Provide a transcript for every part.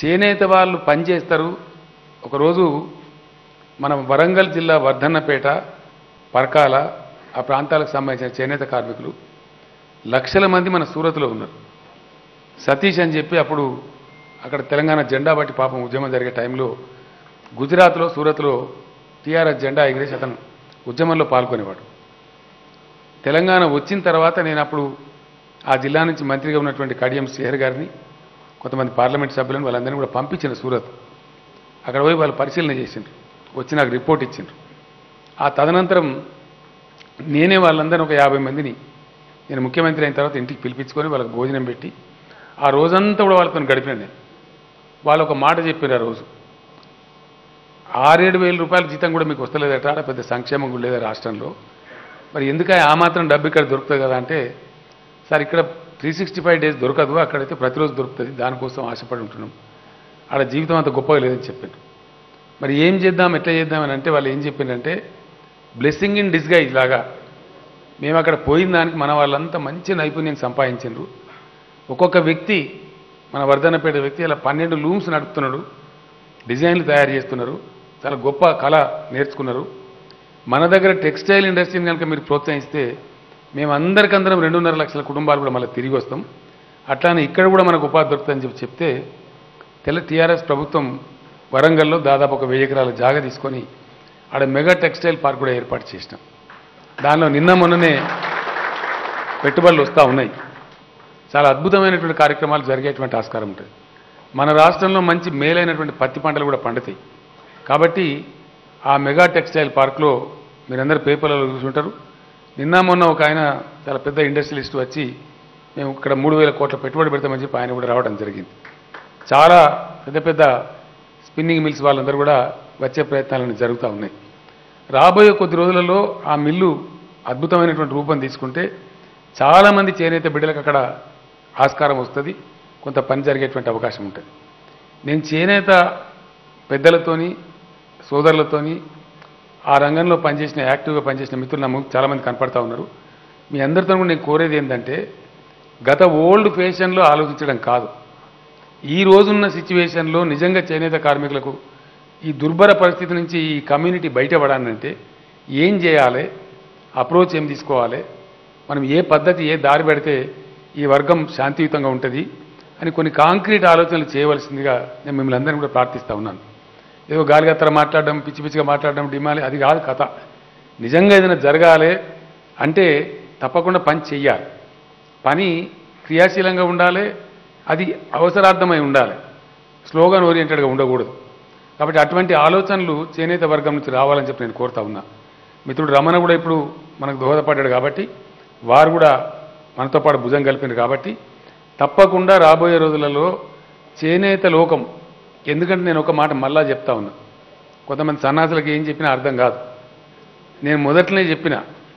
చేనేత వాళ్ళు పనిచేస్తారు ఒకరోజు మన వరంగల్ జిల్లా వర్ధన్నపేట పరకాల ఆ ప్రాంతాలకు సంబంధించిన చేనేత కార్మికులు లక్షల మంది మన సూరత్లో ఉన్నారు సతీష్ అని చెప్పి అప్పుడు అక్కడ తెలంగాణ జెండా బట్టి పాపం ఉద్యమం జరిగే టైంలో గుజరాత్లో సూరత్లో టీఆర్ఎస్ జెండా ఎగిరేసి అతను ఉద్యమంలో పాల్గొనేవాడు తెలంగాణ వచ్చిన తర్వాత నేను అప్పుడు ఆ జిల్లా నుంచి మంత్రిగా ఉన్నటువంటి కడియం శ్రీహర్ గారిని కొంతమంది పార్లమెంట్ సభ్యులను వాళ్ళందరినీ కూడా పంపించిన సూరత్ అక్కడ పోయి వాళ్ళు పరిశీలన చేసిండ్రు వచ్చి నాకు రిపోర్ట్ ఇచ్చిండ్రు ఆ తదనంతరం నేనే వాళ్ళందరినీ ఒక యాభై మందిని నేను ముఖ్యమంత్రి అయిన తర్వాత ఇంటికి పిలిపించుకొని వాళ్ళకి భోజనం పెట్టి ఆ రోజంతా కూడా వాళ్ళతో గడిపిన నేను వాళ్ళు ఒక మాట చెప్పారు ఆ రోజు ఆరేడు వేల రూపాయల జీతం కూడా మీకు వస్తలేదట ఆడ పెద్ద సంక్షేమం కూడా లేదా రాష్ట్రంలో మరి ఎందుక ఆ మాత్రం డబ్బు ఇక్కడ దొరుకుతుంది కదా అంటే సార్ ఇక్కడ త్రీ సిక్స్టీ ఫైవ్ డేస్ దొరకదు అక్కడైతే ప్రతిరోజు దొరుకుతుంది దానికోసం ఆశపడి ఉంటున్నాం ఆడ జీవితం అంత గొప్పగా లేదని చెప్పారు మరి ఏం చేద్దాం ఎట్లా చేద్దాం అని అంటే వాళ్ళు ఏం చెప్పిందంటే బ్లెస్సింగ్ ఇన్ డిస్గైజ్ లాగా మేము అక్కడ పోయిన దానికి మన వాళ్ళంతా మంచి నైపుణ్యం సంపాదించారు ఒక్కొక్క వ్యక్తి మన వర్ధనపేట వ్యక్తి ఇలా పన్నెండు లూమ్స్ నడుపుతున్నాడు డిజైన్లు తయారు చేస్తున్నారు చాలా గొప్ప కళ నేర్చుకున్నారు మన దగ్గర టెక్స్టైల్ ఇండస్ట్రీని కనుక మీరు ప్రోత్సహిస్తే మేము అందరికందరం రెండున్నర లక్షల కుటుంబాలు కూడా మళ్ళీ తిరిగి వస్తాం అట్లానే ఇక్కడ కూడా మనకు ఉపాధి దొరుకుతుందని చెప్పి చెప్తే తెల్ల టీఆర్ఎస్ ప్రభుత్వం వరంగల్లో దాదాపు ఒక వెయ్యి ఎకరాల జాగా తీసుకొని ఆడ మెగా టెక్స్టైల్ పార్క్ కూడా ఏర్పాటు చేసినాం దానిలో నిన్న మొన్ననే పెట్టుబడులు వస్తూ ఉన్నాయి చాలా అద్భుతమైనటువంటి కార్యక్రమాలు జరిగేటువంటి ఆస్కారం ఉంటుంది మన రాష్ట్రంలో మంచి మేలైనటువంటి పత్తి పంటలు కూడా పండుతాయి కాబట్టి ఆ మెగా టెక్స్టైల్ పార్క్లో మీరందరూ పేపర్లలో చూసుంటారు నిన్న మొన్న ఒక ఆయన చాలా పెద్ద ఇండస్ట్రియలిస్ట్ వచ్చి మేము ఇక్కడ మూడు వేల కోట్ల పెట్టుబడి పెడతామని చెప్పి ఆయన కూడా రావడం జరిగింది చాలా పెద్ద పెద్ద స్పిన్నింగ్ మిల్స్ వాళ్ళందరూ కూడా వచ్చే ప్రయత్నాలను జరుగుతూ ఉన్నాయి రాబోయే కొద్ది రోజులలో ఆ మిల్లు అద్భుతమైనటువంటి రూపం తీసుకుంటే చాలామంది చేనేత బిడ్డలకు అక్కడ ఆస్కారం వస్తుంది కొంత పని జరిగేటువంటి అవకాశం ఉంటుంది నేను చేనేత పెద్దలతోని సోదరులతోని ఆ రంగంలో పనిచేసిన యాక్టివ్గా పనిచేసిన మిత్రులు నా ముందు చాలామంది కనపడతా ఉన్నారు మీ అందరితో కూడా నేను కోరేది ఏంటంటే గత ఓల్డ్ ఫ్యాషన్లో ఆలోచించడం కాదు ఈ రోజున్న సిచ్యువేషన్లో నిజంగా చేనేత కార్మికులకు ఈ దుర్భర పరిస్థితి నుంచి ఈ కమ్యూనిటీ బయటపడాలంటే ఏం చేయాలి అప్రోచ్ ఏం తీసుకోవాలి మనం ఏ పద్ధతి ఏ దారి పెడితే ఈ వర్గం శాంతియుతంగా ఉంటుంది అని కొన్ని కాంక్రీట్ ఆలోచనలు చేయవలసిందిగా నేను మిమ్మల్ని అందరినీ కూడా ప్రార్థిస్తూ ఉన్నాను ఏదో గాలిగత్తర మాట్లాడడం పిచ్చి పిచ్చిగా మాట్లాడడం డిమాలి అది కాదు కథ నిజంగా ఏదైనా జరగాలి అంటే తప్పకుండా పని చెయ్యాలి పని క్రియాశీలంగా ఉండాలి అది అవసరార్థమై ఉండాలి స్లోగన్ ఓరియంటెడ్గా ఉండకూడదు కాబట్టి అటువంటి ఆలోచనలు చేనేత వర్గం నుంచి రావాలని చెప్పి నేను కోరుతా ఉన్నా మిత్రుడు రమణ కూడా ఇప్పుడు మనకు దోహదపడ్డాడు కాబట్టి వారు కూడా మనతో పాటు భుజం కలిపినారు కాబట్టి తప్పకుండా రాబోయే రోజులలో చేనేత లోకం ఎందుకంటే నేను ఒక మాట మళ్ళా చెప్తా ఉన్నా కొంతమంది సన్నాసులకు ఏం చెప్పినా అర్థం కాదు నేను మొదట్లోనే చెప్పిన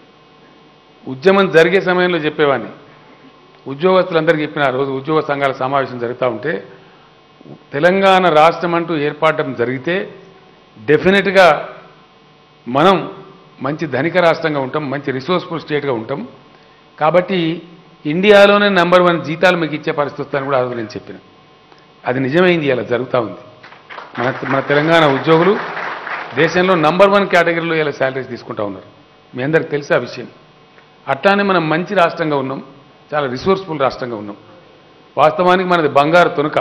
ఉద్యమం జరిగే సమయంలో చెప్పేవాడిని ఉద్యోగస్తులందరికీ చెప్పిన ఆ రోజు ఉద్యోగ సంఘాల సమావేశం జరుగుతూ ఉంటే తెలంగాణ రాష్ట్రం అంటూ ఏర్పడడం జరిగితే డెఫినెట్గా మనం మంచి ధనిక రాష్ట్రంగా ఉంటాం మంచి రిసోర్స్ఫుల్ స్టేట్గా ఉంటాం కాబట్టి ఇండియాలోనే నెంబర్ వన్ జీతాలు మీకు ఇచ్చే పరిస్థితి వస్తుందని కూడా ఆ రోజు నేను చెప్పిన అది నిజమైంది ఇలా జరుగుతూ ఉంది మన మన తెలంగాణ ఉద్యోగులు దేశంలో నంబర్ వన్ కేటగిరీలో ఇలా శాలరీస్ తీసుకుంటా ఉన్నారు మీ అందరికి తెలిసే ఆ విషయం అట్లానే మనం మంచి రాష్ట్రంగా ఉన్నాం చాలా రిసోర్స్ఫుల్ రాష్ట్రంగా ఉన్నాం వాస్తవానికి మనది బంగారు తునక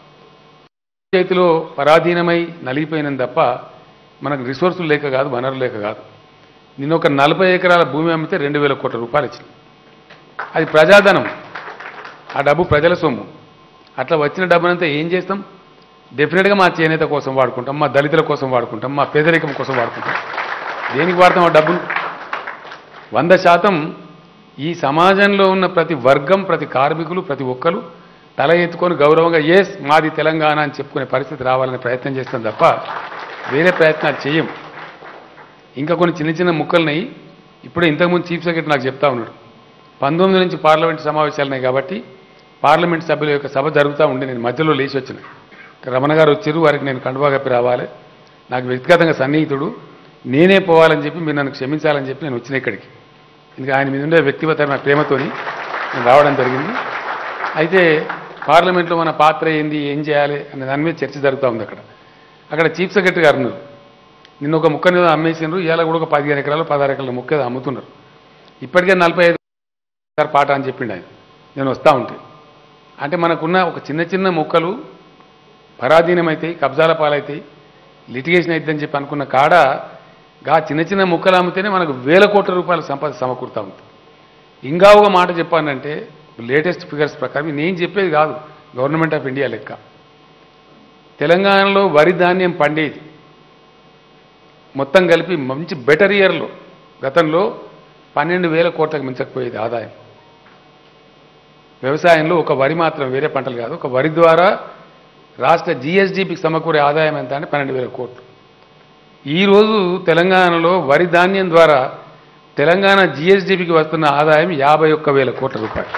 చేతిలో పరాధీనమై నలిగిపోయినందు తప్ప మనకు రిసోర్సులు లేక కాదు వనరులు లేక కాదు నిన్న ఒక నలభై ఎకరాల భూమి అమ్మితే రెండు వేల కోట్ల రూపాయలు ఇచ్చింది అది ప్రజాధనం ఆ డబ్బు ప్రజల సొమ్ము అట్లా వచ్చిన డబ్బునంతా ఏం చేస్తాం డెఫినెట్గా మా చేనేత కోసం వాడుకుంటాం మా దళితుల కోసం వాడుకుంటాం మా పేదరికం కోసం వాడుకుంటాం దేనికి వాడతాం ఆ డబ్బును వంద శాతం ఈ సమాజంలో ఉన్న ప్రతి వర్గం ప్రతి కార్మికులు ప్రతి ఒక్కరు తల ఎత్తుకొని గౌరవంగా ఎస్ మాది తెలంగాణ అని చెప్పుకునే పరిస్థితి రావాలని ప్రయత్నం చేస్తాం తప్ప వేరే ప్రయత్నాలు చేయం ఇంకా కొన్ని చిన్న చిన్న ముక్కలున్నాయి ఇప్పుడే ఇంతకుముందు చీఫ్ సెక్రటరీ నాకు చెప్తా ఉన్నాడు పంతొమ్మిది నుంచి పార్లమెంట్ సమావేశాలు ఉన్నాయి కాబట్టి పార్లమెంట్ సభ్యుల యొక్క సభ జరుగుతూ ఉండి నేను మధ్యలో లేచి వచ్చిన రమణ గారు వచ్చారు వారికి నేను కండువా కప్పి రావాలి నాకు వ్యక్తిగతంగా సన్నిహితుడు నేనే పోవాలని చెప్పి మీరు నన్ను క్షమించాలని చెప్పి నేను వచ్చిన ఇక్కడికి ఇంకా ఆయన మీద ఉండే వ్యక్తిగతమైన ప్రేమతోని నేను రావడం జరిగింది అయితే పార్లమెంట్లో మన పాత్ర ఏంది ఏం చేయాలి అనే దాని మీద చర్చ జరుగుతూ ఉంది అక్కడ అక్కడ చీఫ్ సెక్రటరీ గారు ఉన్నారు నిన్న ఒక ముక్కని అమ్మేసిండ్రు ఇవాళ కూడా ఒక పదిహేను ఎకరాలు పదహారు ఎకరాల ముక్క ఏదో అమ్ముతున్నారు ఇప్పటికే నలభై ఐదు సార్ పాట అని చెప్పిండు ఆయన నేను వస్తూ ఉంటే అంటే మనకున్న ఒక చిన్న చిన్న మొక్కలు పరాధీనమైతాయి కబ్జాల పాలైతాయి లిటిగేషన్ అవుతుందని చెప్పి అనుకున్న కాడ గా చిన్న చిన్న ముక్కలు అమ్మితేనే మనకు వేల కోట్ల రూపాయల సంపద సమకూరుతూ ఉంది ఇంకా ఒక మాట చెప్పానంటే లేటెస్ట్ ఫిగర్స్ ప్రకారం నేను చెప్పేది కాదు గవర్నమెంట్ ఆఫ్ ఇండియా లెక్క తెలంగాణలో వరి ధాన్యం పండేది మొత్తం కలిపి మంచి బెటర్ ఇయర్లో గతంలో పన్నెండు వేల కోట్లకు మించకపోయేది ఆదాయం వ్యవసాయంలో ఒక వరి మాత్రం వేరే పంటలు కాదు ఒక వరి ద్వారా రాష్ట్ర జిఎస్డిపికి సమకూరే ఆదాయం ఎంత అంటే పన్నెండు వేల కోట్లు ఈరోజు తెలంగాణలో వరి ధాన్యం ద్వారా తెలంగాణ జిఎస్డిపికి వస్తున్న ఆదాయం యాభై ఒక్క వేల కోట్ల రూపాయలు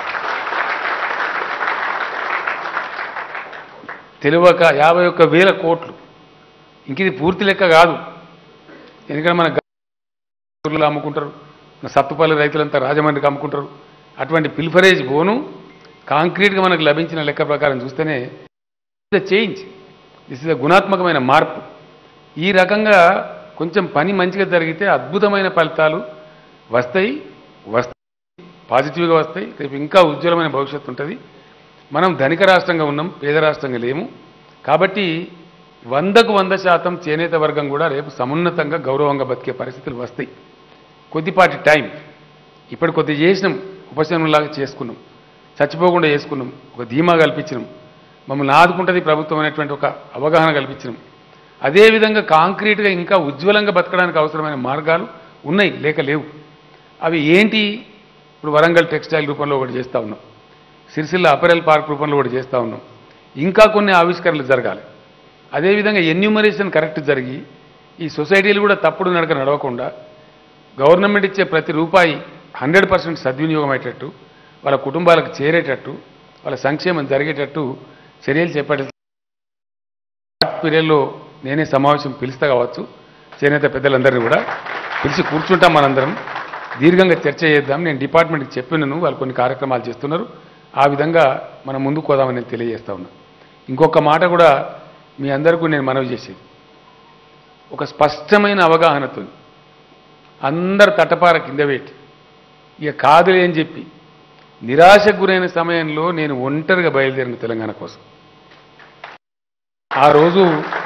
తెలియక యాభై ఒక్క వేల కోట్లు ఇంక ఇది పూర్తి లెక్క కాదు ఎందుకంటే మన ఊర్లో అమ్ముకుంటారు మన సత్తుపల్లి రైతులంతా రాజమండ్రికి అమ్ముకుంటారు అటువంటి పిల్ఫరేజ్ బోను కాంక్రీట్గా మనకు లభించిన లెక్క ప్రకారం చూస్తేనే ద చేంజ్ దిస్ ఇస్ గుణాత్మకమైన మార్పు ఈ రకంగా కొంచెం పని మంచిగా జరిగితే అద్భుతమైన ఫలితాలు వస్తాయి వస్తాయి పాజిటివ్గా వస్తాయి రేపు ఇంకా ఉజ్వలమైన భవిష్యత్తు ఉంటుంది మనం ధనిక రాష్ట్రంగా ఉన్నాం పేద రాష్ట్రంగా లేము కాబట్టి వందకు వంద శాతం చేనేత వర్గం కూడా రేపు సమున్నతంగా గౌరవంగా బతికే పరిస్థితులు వస్తాయి కొద్దిపాటి టైం ఇప్పుడు కొద్ది చేసినాం ఉపశమనంలాగా చేసుకున్నాం చచ్చిపోకుండా చేసుకున్నాం ఒక ధీమా కల్పించినాం మమ్మల్ని ఆదుకుంటుంది ప్రభుత్వం అనేటువంటి ఒక అవగాహన కల్పించినాం అదేవిధంగా కాంక్రీట్గా ఇంకా ఉజ్వలంగా బతకడానికి అవసరమైన మార్గాలు ఉన్నాయి లేక లేవు అవి ఏంటి ఇప్పుడు వరంగల్ టెక్స్టైల్ రూపంలో ఒకటి చేస్తూ ఉన్నాం సిరిసిల్ల అపరెల్ పార్క్ రూపంలో ఒకటి చేస్తూ ఉన్నాం ఇంకా కొన్ని ఆవిష్కరణలు జరగాలి అదేవిధంగా ఎన్యూమరేషన్ కరెక్ట్ జరిగి ఈ సొసైటీలు కూడా తప్పుడు నడక నడవకుండా గవర్నమెంట్ ఇచ్చే ప్రతి రూపాయి హండ్రెడ్ పర్సెంట్ సద్వినియోగం అయ్యేటట్టు వాళ్ళ కుటుంబాలకు చేరేటట్టు వాళ్ళ సంక్షేమం జరిగేటట్టు చర్యలు చేపట్టే పీరియడ్లో నేనే సమావేశం పిలుస్తా కావచ్చు చేనేత పెద్దలందరినీ కూడా పిలిచి కూర్చుంటాం మనందరం దీర్ఘంగా చర్చ చేద్దాం నేను డిపార్ట్మెంట్కి చెప్పినాను వాళ్ళు కొన్ని కార్యక్రమాలు చేస్తున్నారు ఆ విధంగా మనం ముందుకు పోదామని నేను తెలియజేస్తా ఉన్నా ఇంకొక మాట కూడా మీ అందరికీ నేను మనవి చేసేది ఒక స్పష్టమైన అవగాహనతో అందరు తటపార కింద పెట్టి ఇక కాదులే అని చెప్పి నిరాశకు గురైన సమయంలో నేను ఒంటరిగా బయలుదేరిన తెలంగాణ కోసం ఆ రోజు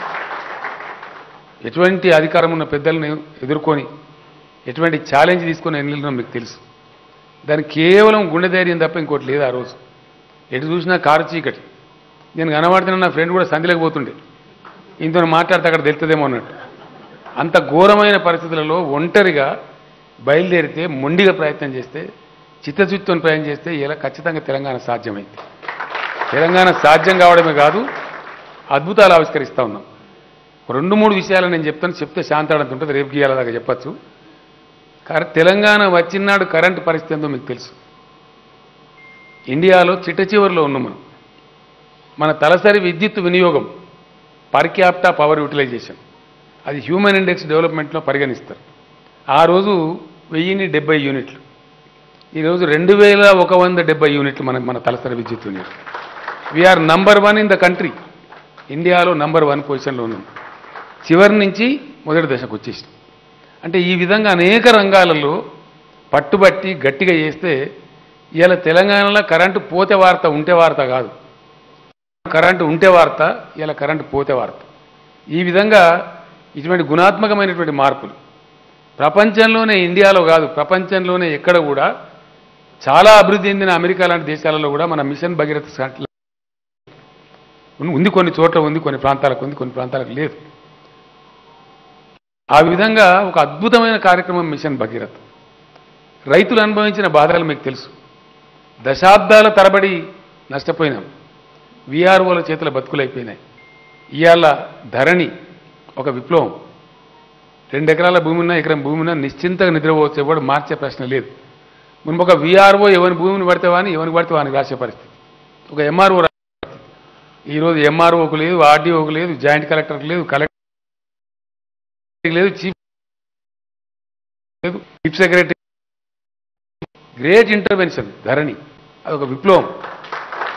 ఎటువంటి అధికారం ఉన్న పెద్దలను ఎదుర్కొని ఎటువంటి ఛాలెంజ్ తీసుకొని వెళ్ళినా మీకు తెలుసు దానికి కేవలం గుండె ధైర్యం తప్ప ఇంకోటి లేదు ఆ రోజు ఎటు చూసినా కారు చీకటి నేను కనబడుతున్న నా ఫ్రెండ్ కూడా సంధిలోకి పోతుండే ఇంతో మాట్లాడితే అక్కడ తెలుతుందేమో అన్నట్టు అంత ఘోరమైన పరిస్థితులలో ఒంటరిగా బయలుదేరితే మొండిగా ప్రయత్నం చేస్తే చిత్తశుద్ధితో ప్రయత్నం చేస్తే ఇలా ఖచ్చితంగా తెలంగాణ సాధ్యమైంది తెలంగాణ సాధ్యం కావడమే కాదు అద్భుతాలు ఆవిష్కరిస్తూ ఉన్నాం రెండు మూడు విషయాలు నేను చెప్తాను చెప్తే శాంతాడంత ఉంటుంది రేపు గీయాలదాకా చెప్పచ్చు కర తెలంగాణ వచ్చినాడు కరెంటు పరిస్థితి ఏందో మీకు తెలుసు ఇండియాలో చిట్ట చివరిలో ఉన్నాం మనం మన తలసరి విద్యుత్ వినియోగం పర్ క్యాప్టా పవర్ యూటిలైజేషన్ అది హ్యూమన్ ఇండెక్స్ డెవలప్మెంట్లో పరిగణిస్తారు ఆ రోజు వెయ్యిన్ని డెబ్బై యూనిట్లు ఈరోజు రెండు వేల ఒక వంద డెబ్బై యూనిట్లు మన మన తలసరి విద్యుత్ unit we're number one in the country ఇండియాలో నంబర్ వన్ పొజిషన్లో ఉన్నాం చివరి నుంచి మొదటి దశకు వచ్చేసి అంటే ఈ విధంగా అనేక రంగాలలో పట్టుబట్టి గట్టిగా చేస్తే ఇవాళ తెలంగాణలో కరెంటు పోతే వార్త ఉంటే వార్త కాదు కరెంటు ఉంటే వార్త ఇలా కరెంటు పోతే వార్త ఈ విధంగా ఇటువంటి గుణాత్మకమైనటువంటి మార్పులు ప్రపంచంలోనే ఇండియాలో కాదు ప్రపంచంలోనే ఎక్కడ కూడా చాలా అభివృద్ధి చెందిన అమెరికా లాంటి దేశాలలో కూడా మన మిషన్ భగీరథ శాటిలైట్ ఉంది కొన్ని చోట్ల ఉంది కొన్ని ప్రాంతాలకు ఉంది కొన్ని ప్రాంతాలకు లేదు ఆ విధంగా ఒక అద్భుతమైన కార్యక్రమం మిషన్ భగీరథ్ రైతులు అనుభవించిన బాధలు మీకు తెలుసు దశాబ్దాల తరబడి నష్టపోయినాం విఆర్ఓల చేతుల బతుకులైపోయినాయి ఇవాళ ధరణి ఒక విప్లవం రెండు ఎకరాల భూమి ఉన్నా ఎకరం భూమి ఉన్నా నిశ్చింతగా నిద్రపోవచ్చు ఎవడు మార్చే ప్రశ్న లేదు మునుపు ఒక విఆర్ఓ ఎవరి భూమిని పడితే వాని ఎవరికి పడితే వానికి రాసే పరిస్థితి ఒక ఎంఆర్ఓ ఈరోజు ఎంఆర్ఓకు లేదు ఆర్డీఓకు లేదు జాయింట్ కలెక్టర్కి లేదు కలెక్టర్ లేదు చీఫ్ లేదు chief secretary great intervention Dharani అదొక విప్లవం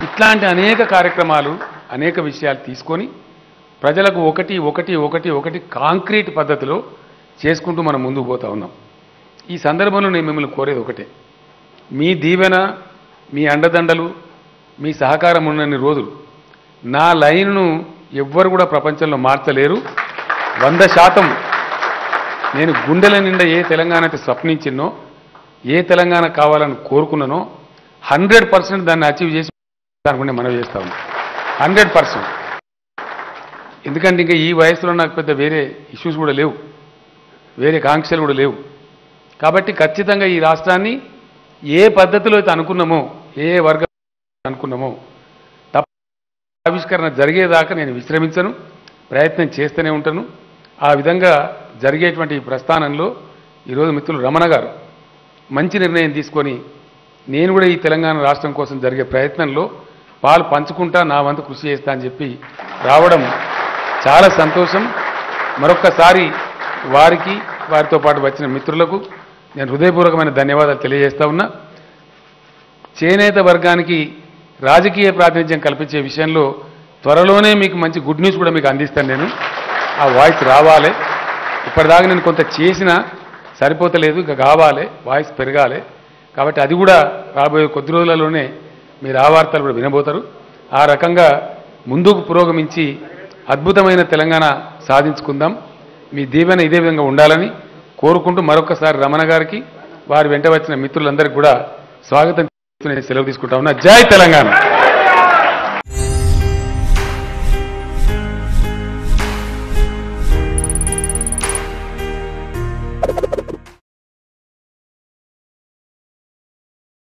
ఇట్లాంటి అనేక కార్యక్రమాలు అనేక విషయాలు తీసుకొని ప్రజలకు ఒకటి ఒకటి ఒకటి ఒకటి కాంక్రీట్ పద్ధతిలో చేసుకుంటూ మనం ముందుకు పోతా ఉన్నాం ఈ సందర్భంలో నేను మిమ్మల్ని కోరేది ఒకటే మీ దీవెన మీ అండదండలు మీ సహకారం ఉన్నన్ని రోజులు నా లైన్ను ఎవ్వరు కూడా ప్రపంచంలో మార్చలేరు వంద శాతం నేను గుండెల నిండా ఏ తెలంగాణ అయితే స్వప్నించినో ఏ తెలంగాణ కావాలని కోరుకున్నానో హండ్రెడ్ పర్సెంట్ దాన్ని అచీవ్ చేసి అనుకునే మనం చేస్తా ఉన్నాం హండ్రెడ్ పర్సెంట్ ఎందుకంటే ఇంకా ఈ వయసులో నాకు పెద్ద వేరే ఇష్యూస్ కూడా లేవు వేరే కాంక్షలు కూడా లేవు కాబట్టి ఖచ్చితంగా ఈ రాష్ట్రాన్ని ఏ పద్ధతిలో అయితే అనుకున్నామో ఏ వర్గం అనుకున్నామో తప్ప ఆవిష్కరణ జరిగేదాకా నేను విశ్రమించను ప్రయత్నం చేస్తూనే ఉంటాను ఆ విధంగా జరిగేటువంటి ఈ ప్రస్థానంలో ఈరోజు మిత్రులు రమణ గారు మంచి నిర్ణయం తీసుకొని నేను కూడా ఈ తెలంగాణ రాష్ట్రం కోసం జరిగే ప్రయత్నంలో పాలు పంచుకుంటా నా వంతు కృషి చేస్తా అని చెప్పి రావడం చాలా సంతోషం మరొక్కసారి వారికి వారితో పాటు వచ్చిన మిత్రులకు నేను హృదయపూర్వకమైన ధన్యవాదాలు తెలియజేస్తా ఉన్నా చేనేత వర్గానికి రాజకీయ ప్రాతినిధ్యం కల్పించే విషయంలో త్వరలోనే మీకు మంచి గుడ్ న్యూస్ కూడా మీకు అందిస్తాను నేను ఆ వాయిస్ రావాలి ఇప్పటిదాకా నేను కొంత చేసినా సరిపోతలేదు ఇంకా కావాలి వాయిస్ పెరగాలి కాబట్టి అది కూడా రాబోయే కొద్ది రోజులలోనే మీరు ఆ వార్తలు కూడా వినబోతారు ఆ రకంగా ముందుకు పురోగమించి అద్భుతమైన తెలంగాణ సాధించుకుందాం మీ దీవెన ఇదే విధంగా ఉండాలని కోరుకుంటూ మరొకసారి రమణ గారికి వారి వెంట వచ్చిన మిత్రులందరికీ కూడా స్వాగతం చేస్తూ నేను సెలవు తీసుకుంటా ఉన్నా జై తెలంగాణ